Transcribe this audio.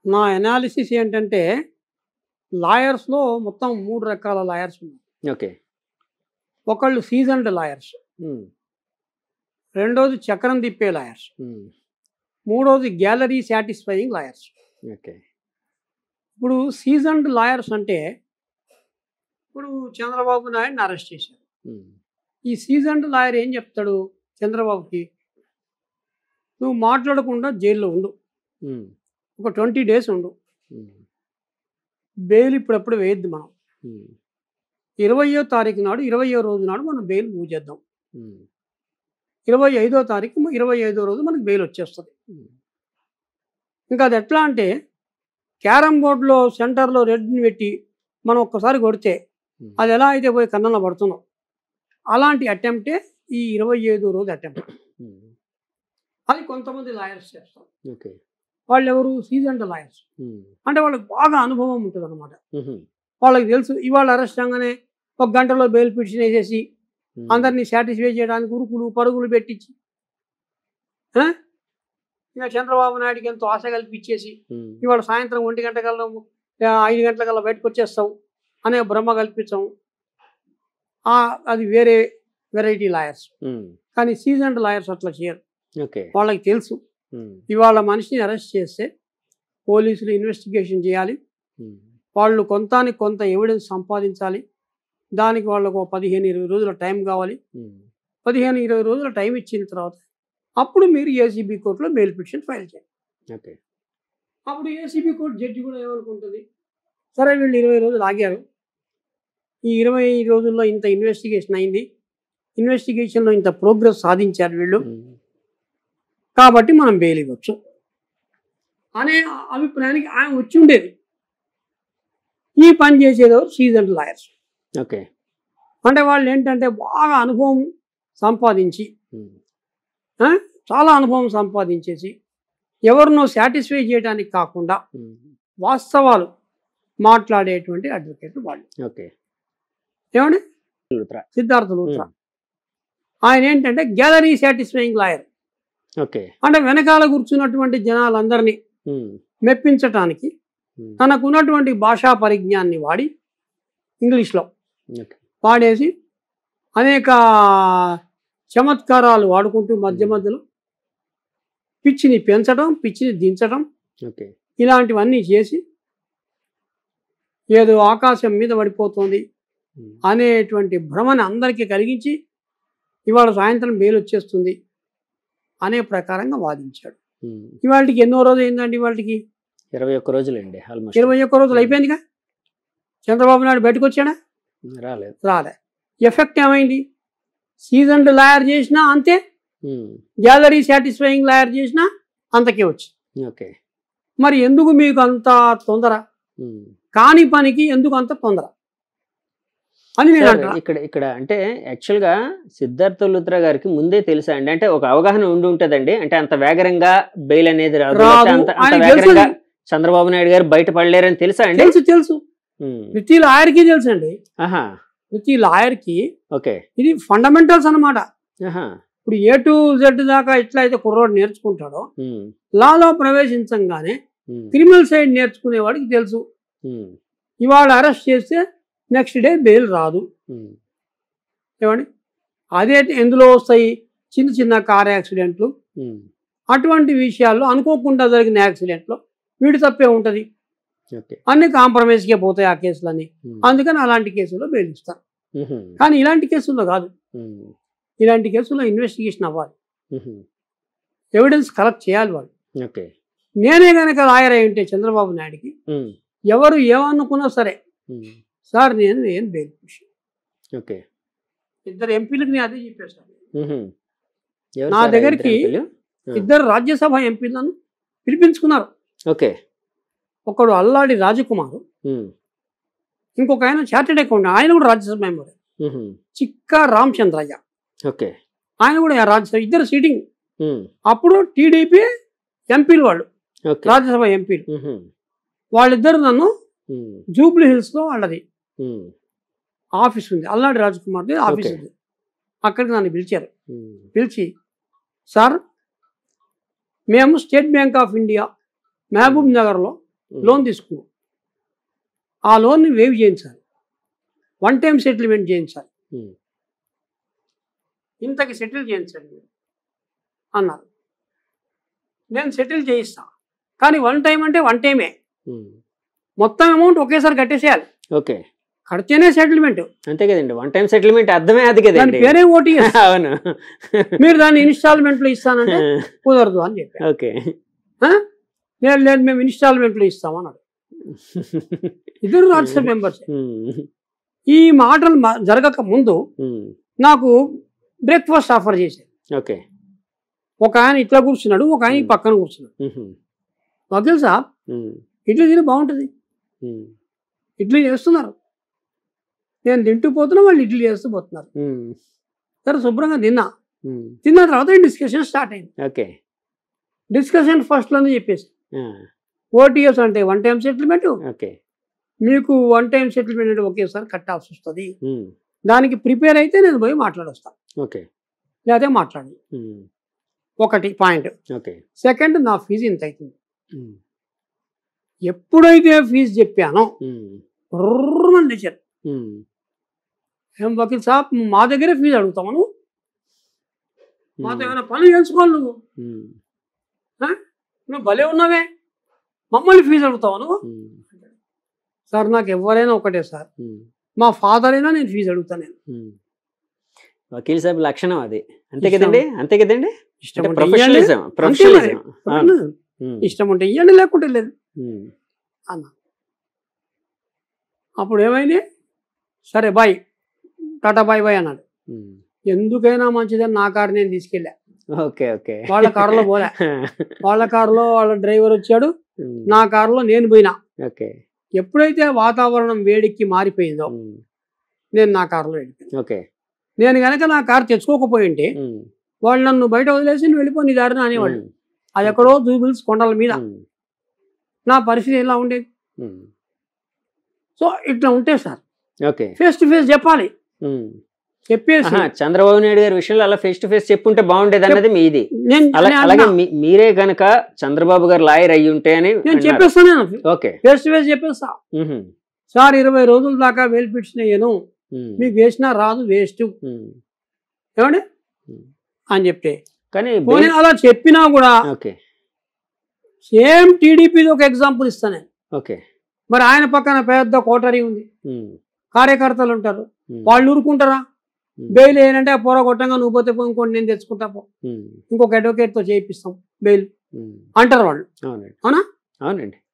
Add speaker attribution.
Speaker 1: నా అనాలిసిస్ ఏంటంటే లాయర్స్లో మొత్తం మూడు రకాల లాయర్స్ ఉన్నారు
Speaker 2: ఓకే
Speaker 1: ఒకళ్ళు సీజన్డ్ లాయర్స్
Speaker 2: ఉమ్,
Speaker 1: రెండోది చక్రం తిప్పే లాయర్స్
Speaker 2: ఉమ్,
Speaker 1: మూడోది గ్యాలరీ సాటిస్ఫైయింగ్ లాయర్స్
Speaker 2: ఓకే
Speaker 1: ఇప్పుడు సీజన్డ్ లాయర్స్ అంటే ఇప్పుడు చంద్రబాబు నాయుడుని అరెస్ట్ చేశారు
Speaker 2: ఉమ్,
Speaker 1: ఈ సీజన్డ్ లాయర్ ఏం చెప్తాడు చంద్రబాబుకి నువ్వు మాట్లాడకుండా జైల్లో ఉండు
Speaker 2: ఉమ్,
Speaker 1: ఒక ట్వంటీ డేస్ ఉండు
Speaker 2: ఉమ్,
Speaker 1: బెయిల్ ఇప్పుడప్పుడు వేయద్దు మనం
Speaker 2: ఉమ్,
Speaker 1: ఇరవయో తారీఖు నాడు ఇరవయో రోజు నాడు మనం బెయిల్ మూవ్ చేద్దాం
Speaker 2: ఉమ్,
Speaker 1: ఇరవై ఐదో తారీఖు ఇరవై ఐదో రోజు మనకి బెయిల్ వచ్చేస్తుంది
Speaker 2: ఉమ్,
Speaker 1: ఇంకా అది ఎట్లా అంటే క్యారమ్ బోర్డులో సెంటర్లో రెడ్ని పెట్టి మనం ఒక్కసారి కొడితే
Speaker 2: ఉమ్,
Speaker 1: అది ఎలా అయితే పోయి కన్నంలో పడుతున్నాం అలాంటి అటెంప్టే ఈ ఇరవై ఐదో రోజు అటెంప్ట్
Speaker 2: ఉమ్,
Speaker 1: అది కొంతమంది లాయర్స్ చేస్తారు
Speaker 2: ఓకే
Speaker 1: వాళ్ళు ఎవరు సీజన్డ్ లాయర్స్
Speaker 2: ఉమ్,
Speaker 1: అంటే వాళ్ళకి బాగా అనుభవం ఉంటుంది అనమాట
Speaker 2: ఉహుం,
Speaker 1: వాళ్ళకి తెలుసు ఇవాళ అరెస్ట్ అవగానే ఒక గంటలో బెయిల్ పిటిషన్ వేసేసి
Speaker 2: ఉమ్,
Speaker 1: అందరినీ సాటిస్ఫై చేయడానికి ఉరుకులు పరుగులు పెట్టించి ఆ? ఇంకా చంద్రబాబు నాయుడికి ఎంతో ఆశ కల్పించేసి
Speaker 2: ఉమ్,
Speaker 1: ఇవాళ సాయంత్రం ఒంటి గంట కల్లా ఆ, ఐదు గంటల కల్లా బయటకు వచ్చేస్తాం అనే భ్రమ కల్పించాం ఆ, అది వేరే వెరైటీ లాయర్స్
Speaker 2: ఉమ్,
Speaker 1: కానీ సీజన్డ్ లాయర్స్ అట్లా చేయరు
Speaker 2: ఓకే
Speaker 1: వాళ్ళకి తెలుసు
Speaker 2: ఉమ్,
Speaker 1: ఇవాళ మనిషిని అరెస్ట్ చేస్తే పోలీసులు ఇన్వెస్టిగేషన్ చేయాలి
Speaker 2: ఉమ్,
Speaker 1: వాళ్ళు కొంతానికి కొంత ఎవిడెన్స్ సంపాదించాలి దానికి వాళ్ళకు ఒక పదిహేను ఇరవై రోజుల టైం కావాలి
Speaker 2: ఉమ్,
Speaker 1: పదిహేను ఇరవై రోజుల టైం ఇచ్చిన తర్వాత అప్పుడు మీరు ఏసీబీ కోర్టులో మెయిల్ పిటిషన్ ఫైల్ చేయండి
Speaker 2: ఓకే
Speaker 1: అప్పుడు ఏసీబీ కోర్టు జడ్జి కూడా ఏమనుకుంటుంది సరే వీళ్ళు ఇరవై రోజులు ఆగారు ఈ ఇరవై రోజుల్లో ఇంత ఇన్వెస్టిగేషన్ అయింది ఇన్వెస్టిగేషన్లో ఇంత ప్రోగ్రెస్ సాధించారు వీళ్ళు
Speaker 2: ఉమ్,
Speaker 1: కాబట్టి మనం బెయిల్ ఇవ్వచ్చు అనే అభిప్రాయానికి ఆయన వచ్చి ఉండేది ఈ పని చేసేదెవరు సీజన్ లాయర్స్
Speaker 2: ఓకే
Speaker 1: అంటే వాళ్ళు ఏంటంటే బాగా అనుభవం సంపాదించి
Speaker 2: ఉమ్,
Speaker 1: ఆ, చాలా అనుభవం సంపాదించేసి ఎవరినో సాటిస్ఫై చేయడానికి కాకుండా
Speaker 2: ఉమ్,
Speaker 1: వాస్తవాలు మాట్లాడేటువంటి అడ్వకేట్లు వాళ్ళు
Speaker 2: ఓకే
Speaker 1: ఏమండి
Speaker 2: లూత్రా.
Speaker 1: సిద్ధార్థ లూత్రా ఆయన ఏంటంటే గ్యాలరీ సాటిస్ఫైయింగ్ లాయర్
Speaker 2: ఓకే
Speaker 1: అంటే వెనకాల కూర్చున్నటువంటి జనాలందరినీ
Speaker 2: ఉమ్,
Speaker 1: మెప్పించటానికి
Speaker 2: ఉమ్,
Speaker 1: తనకున్నటువంటి భాషా పరిజ్ఞాన్ని వాడి ఇంగ్లీష్లో
Speaker 2: ఓకే
Speaker 1: వాడేసి అనేక చమత్కారాలు వాడుకుంటూ మధ్య మధ్యలో పిచ్చిని పెంచడం పిచ్చిని దించడం
Speaker 2: ఓకే
Speaker 1: ఇలాంటివన్నీ చేసి ఏదో ఆకాశం మీద పడిపోతుంది
Speaker 2: ఉమ్,
Speaker 1: అనేటువంటి భ్రమని అందరికీ కలిగించి ఇవాళ సాయంత్రం బెయిల్ వచ్చేస్తుంది అనే ప్రకారంగా వాదించాడు
Speaker 2: ఉమ్,
Speaker 1: ఇవాళకి ఎన్నో రోజు అయిందండి ఇవాళకి
Speaker 2: ఇరవై ఒక్క రోజులండి ఆల్మోస్ట్
Speaker 1: ఇరవై ఒక్క రోజులు అయిపోయిందిగా చంద్రబాబు నాయుడు బయటకు వచ్చాడా
Speaker 2: రాలేదు
Speaker 1: రాలే ఎఫెక్ట్ ఏమైంది సీజన్డ్ లాయర్ చేసినా అంతే
Speaker 2: ఉమ్,
Speaker 1: గ్యాలరీ సాటిస్ఫైయింగ్ లాయర్ చేసినా అంతకే వచ్చి
Speaker 2: ఓకే
Speaker 1: మరి ఎందుకు మీకు అంత తొందర
Speaker 2: ఉమ్.
Speaker 1: కాని పనికి ఎందుకు అంత తొందర అని నేను
Speaker 2: సార్,
Speaker 1: అంటా
Speaker 2: ఇక్కడ ఇక్కడ అంటే యాక్చువల్ గా సిద్ధార్థ లుత్రా గారికి ముందే తెలుసా అండి అంటే ఒక అవగాహన ఉండి ఉంటదండి అంటే అంత వేగరంగా బెయిల్ అనేది రాదు
Speaker 1: రాదు.
Speaker 2: లేకపోతే అంత అంత
Speaker 1: ఆయనకి తెలుసు
Speaker 2: వేగరంగా
Speaker 1: అది.
Speaker 2: చంద్రబాబు నాయుడు గారు బయటపడలేరని తెలుసా అండి
Speaker 1: తెలుసు తెలుసు
Speaker 2: ఉమ్,
Speaker 1: ప్రతి లాయర్కి తెలుసు అండి
Speaker 2: ఆహా
Speaker 1: ప్రతి లాయర్కి
Speaker 2: ఓకే
Speaker 1: ఇది ఫండమెంటల్స్ అన్నమాట
Speaker 2: ఆహా
Speaker 1: ఇప్పుడు ఏ టు జెడ్ దాకా ఎట్లా అయితే కుర్రోడు నేర్చుకుంటాడో
Speaker 2: ఉమ్,
Speaker 1: లాలో ప్రవేశించంగానే
Speaker 2: ఉమ్,
Speaker 1: క్రిమినల్ సైడ్ నేర్చుకునేవాడికి తెలుసు
Speaker 2: ఉమ్,
Speaker 1: ఇవాళ అరెస్ట్ చేస్తే నెక్స్ట్ డే బెయిల్ రాదు
Speaker 2: ఉమ్,
Speaker 1: ఏమండి అదే ఎందులో వస్తాయి చిన్న చిన్న కార్ యాక్సిడెంట్లు
Speaker 2: ఉమ్,
Speaker 1: అటువంటి విషయాల్లో అనుకోకుండా జరిగిన యాక్సిడెంట్లో వీడి తప్పే ఉంటుంది
Speaker 2: ఓకే
Speaker 1: అన్ని కాంప్రమైజ్కే పోతాయి ఆ కేసులన్నీ
Speaker 2: ఉమ్,
Speaker 1: అందుకని అలాంటి కేసుల్లో బెయిల్ ఇస్తారు
Speaker 2: ఉహుం,
Speaker 1: కానీ ఇలాంటి కేసుల్లో కాదు
Speaker 2: ఉమ్,
Speaker 1: ఇలాంటి కేసుల్లో ఇన్వెస్టిగేషన్ అవ్వాలి
Speaker 2: ఉహుం,
Speaker 1: ఎవిడెన్స్ కలెక్ట్ చేయాలి వాళ్ళు
Speaker 2: ఓకే
Speaker 1: నేనే కనుక లాయర్ అయి ఉంటే చంద్రబాబు నాయుడికి
Speaker 2: ఉమ్,
Speaker 1: ఎవరు ఏమనుకున్నా సరే
Speaker 2: ఉమ్,
Speaker 1: సార్ నేను నేను బెయిల్ పుష్
Speaker 2: ఓకే
Speaker 1: ఇద్దరు ఎంపీలకు నేను అదే చెప్పేస్తాను
Speaker 2: ఉహుం. ఎవరు
Speaker 1: నా
Speaker 2: సార్ ఆ
Speaker 1: దగ్గరికి
Speaker 2: ఇద్దరు ఎంపీలు?
Speaker 1: ఇద్దరు రాజ్యసభ ఎంపీలను పిలిపించుకున్నారు
Speaker 2: ఓకే
Speaker 1: ఒకడు అల్లాడి రాజకుమారు
Speaker 2: ఉమ్,
Speaker 1: ఇంకొక ఆయన చార్టెడ్ అకౌంట్ ఆయన కూడా రాజ్యసభ మెంబర్
Speaker 2: ఉహుం,
Speaker 1: చిక్కా రామచంద్రయ్య
Speaker 2: ఓకే
Speaker 1: ఆయన కూడా రాజ్యసభ ఇద్దరు సీటింగ్
Speaker 2: ఉమ్,
Speaker 1: అప్పుడు టీడీపీ ఎంపీలు వాళ్ళు
Speaker 2: ఓకే
Speaker 1: రాజ్యసభ ఎంపీలు
Speaker 2: ఉహుం,
Speaker 1: వాళ్ళిద్దరు నన్ను
Speaker 2: ఉమ్,
Speaker 1: జూబ్లీ హిల్స్లో వాళ్ళది
Speaker 2: ఉమ్,
Speaker 1: ఆఫీస్ ఉంది అల్లాడి రాజకుమార్ది ఆఫీస్
Speaker 2: Okay.
Speaker 1: ఉంది అక్కడికి నన్ను పిలిచారు
Speaker 2: ఉమ్,
Speaker 1: పిలిచి సార్ మేము స్టేట్ బ్యాంక్ ఆఫ్ ఇండియా మహబూబ్ నగర్లో లోన్ తీసుకున్నాం ఆ లోన్ని వేవ్ చేయించాలి వన్ టైం సెటిల్మెంట్ చేయించాలి
Speaker 2: ఉమ్.
Speaker 1: ఇంతకి సెటిల్ చేయించండి మీరు అన్నారు నేను సెటిల్ చేయిస్తా కానీ వన్ టైం అంటే వన్ టైమే
Speaker 2: ఉమ్.
Speaker 1: మొత్తం అమౌంట్ ఒకేసారి కట్టేసేయాలి
Speaker 2: ఓకే
Speaker 1: కడితేనే సెటిల్మెంట్
Speaker 2: అంతే కదండి వన్ టైం సెటిల్మెంట్ అర్థమే అది
Speaker 1: దాని
Speaker 2: కదండి
Speaker 1: పేరే ఓటీఎస్
Speaker 2: అవును
Speaker 1: మీరు దాన్ని ఇన్స్టాల్మెంట్లో ఇస్తానంటే కుదరదు అని చెప్పారు
Speaker 2: ఓకే
Speaker 1: నేను లేదు మేము ఇన్స్టాల్మెంట్లో ఇస్తామన్నాడు ఇద్దరు రాజ్యసభ మెంబర్స్
Speaker 2: ఉమ్.
Speaker 1: ఈ మాటలు మ- జరగక ముందు
Speaker 2: ఉమ్.
Speaker 1: నాకు బ్రేక్ఫాస్ట్ ఆఫర్ చేశారు
Speaker 2: ఓకే
Speaker 1: ఒక ఆయన ఇట్లా కూర్చున్నాడు ఒక ఆయన ఈ పక్కన కూర్చున్నాడు
Speaker 2: ఉహుం.
Speaker 1: వకీల్ సాబ్
Speaker 2: ఉమ్.
Speaker 1: ఇడ్లీ తిని బాగుంటుంది
Speaker 2: ఉమ్.
Speaker 1: ఇడ్లీ చేస్తున్నారు నేను తింటూ పోతున్నా వాళ్ళు ఇడ్లీ చేస్తూ పోతున్నారు
Speaker 2: ఉమ్.
Speaker 1: సరే శుభ్రంగా తిన్నా
Speaker 2: ఉమ్.
Speaker 1: తిన్న తర్వాత డిస్కషన్ స్టార్ట్ అయింది
Speaker 2: ఓకే
Speaker 1: డిస్కషన్ ఫస్ట్లోనే చెప్పేసి
Speaker 2: ఆ,
Speaker 1: ఓటీఎస్ అంటే వన్ టైం సెటిల్మెంట్
Speaker 2: ఓకే
Speaker 1: మీకు వన్ టైం సెటిల్మెంట్ అంటే ఒకేసారి కట్టాల్సి వస్తుంది
Speaker 2: ఉమ్.
Speaker 1: దానికి ప్రిపేర్ అయితే నేను పోయి మాట్లాడొస్తాను
Speaker 2: ఓకే
Speaker 1: లేకపోతే మాట్లాడి
Speaker 2: ఉమ్.
Speaker 1: ఒకటి పాయింట్
Speaker 2: ఓకే
Speaker 1: సెకండ్ నా ఫీజు ఇంత అవుతుంది
Speaker 2: ఉమ్.
Speaker 1: ఎప్పుడైతే ఫీజు చెప్పానో
Speaker 2: ఉమ్.
Speaker 1: రుర్రమని లేచారు
Speaker 2: ఉమ్.
Speaker 1: ఏం వకీల్ సాబ్ మా దగ్గరే ఫీజు అడుగుతావు నువ్వు మాతో ఏమైనా పనులు చేసుకోవాలి నువ్వు
Speaker 2: ఉమ్.
Speaker 1: నువ్వు భలే ఉన్నావే మమ్మల్ని ఫీజు అడుగుతావు నువ్వు
Speaker 2: ఉమ్.
Speaker 1: సార్ నాకు ఎవరైనా ఒకటే సార్
Speaker 2: ఉమ్.
Speaker 1: మా ఫాదర్ అయినా నేను ఫీజు అడుగుతాను నేను
Speaker 2: ఉమ్. వకీల్ సాబ్ లక్షణం అది అంతే
Speaker 1: ఇష్టం.
Speaker 2: కదండి అంతే కదండి
Speaker 1: ఇష్టం
Speaker 2: అంటే
Speaker 1: ఉంటే ఇయ్యండి.
Speaker 2: ప్రొఫెషనలిజం
Speaker 1: అంతే
Speaker 2: ప్రొఫెషనలిజం
Speaker 1: మరి.
Speaker 2: అవును. ఉమ్.
Speaker 1: ఇష్టం ఉంటే ఇవ్వండి లేకుంటే లేదు
Speaker 2: ఉమ్.
Speaker 1: అన్న అప్పుడు ఏమైంది సరే బాయ్ టాటా బాయ్ బాయ్ అన్నాడు
Speaker 2: ఉమ్.
Speaker 1: ఎందుకైనా మంచిదని నా కారు నేను తీసుకెళ్ళా
Speaker 2: ఓకే ఓకే
Speaker 1: వాళ్ళ కారులో పోలే వాళ్ళ కారులో వాళ్ళ డ్రైవర్ వచ్చాడు
Speaker 2: ఉమ్.
Speaker 1: నా కారులో నేను పోయినా
Speaker 2: ఓకే
Speaker 1: ఎప్పుడైతే వాతావరణం వేడికి మారిపోయిందో
Speaker 2: ఉమ్.
Speaker 1: నేను నా కారులో వెళ్ళిపోయాను
Speaker 2: ఓకే
Speaker 1: నేను కనుక నా కారు తెచ్చుకోకపోయి ఉంటే
Speaker 2: ఉమ్.
Speaker 1: వాళ్ళు నన్ను బయట వదిలేసి నువ్వు వెళ్ళిపో నీ దారిన అనేవాళ్ళు
Speaker 2: ఉమ్.
Speaker 1: అది ఎక్కడో జూబిల్స్ కొండల మీద
Speaker 2: ఉమ్.
Speaker 1: నా పరిస్థితి ఎలా ఉండేది
Speaker 2: ఉమ్.
Speaker 1: సో ఇట్లా ఉంటే sir
Speaker 2: okay
Speaker 1: face to face చెప్పాలి
Speaker 2: ఉమ్.
Speaker 1: చెప్పేసి
Speaker 2: ఆహా, చంద్రబాబు నాయుడు గారి విషయంలో అలా ఫేస్ టు ఫేస్ చెప్పుంటే బాగుండేది అన్నది మీది
Speaker 1: నేను
Speaker 2: అలా
Speaker 1: నేను
Speaker 2: అలాగే
Speaker 1: అన్నా.
Speaker 2: మీ- మీరే గనక చంద్రబాబు గారు లాయర్ అయ్యి ఉంటే అని
Speaker 1: నేను
Speaker 2: అన్నారు.
Speaker 1: చెప్పేస్తాను నేను
Speaker 2: ఓకే
Speaker 1: ఫేస్ టు ఫేస్ చెప్పేస్తా
Speaker 2: ఉహుం.
Speaker 1: సార్ ఇరవై రోజుల దాకా వేలు పిటిషన్
Speaker 2: ఉమ్.
Speaker 1: మీకు వేసినా రాదు వేస్ట్
Speaker 2: ఉమ్.
Speaker 1: ఏమండి
Speaker 2: ఉమ్.
Speaker 1: అని చెప్తే
Speaker 2: కానీ
Speaker 1: పోనీ
Speaker 2: బెయిల్-
Speaker 1: అలా చెప్పినా కూడా
Speaker 2: ఓకే
Speaker 1: సేమ్ టీడీపీది ఒక ఎగ్జాంపుల్ ఇస్తాను నేను
Speaker 2: ఓకే
Speaker 1: మరి ఆయన పక్కన పెద్ద కోటరీ ఉంది
Speaker 2: ఉమ్.
Speaker 1: కార్యకర్తలు ఉంటారు
Speaker 2: ఉమ్.
Speaker 1: వాళ్ళు ఊరుకుంటారా
Speaker 2: ఉమ్.
Speaker 1: బెయిల్ ఏంటంటే ఆ పొర కొట్టంగా నువ్వు పోతే పో, ఇంకోటి నేను తెచ్చుకుంటా పో
Speaker 2: ఉమ్.
Speaker 1: ఇంకొక advocate తో చేయిస్తాం బెయిల్
Speaker 2: ఉమ్.
Speaker 1: అంటారు వాళ్ళు
Speaker 2: అవునండి
Speaker 1: అవునా?
Speaker 2: అవునండి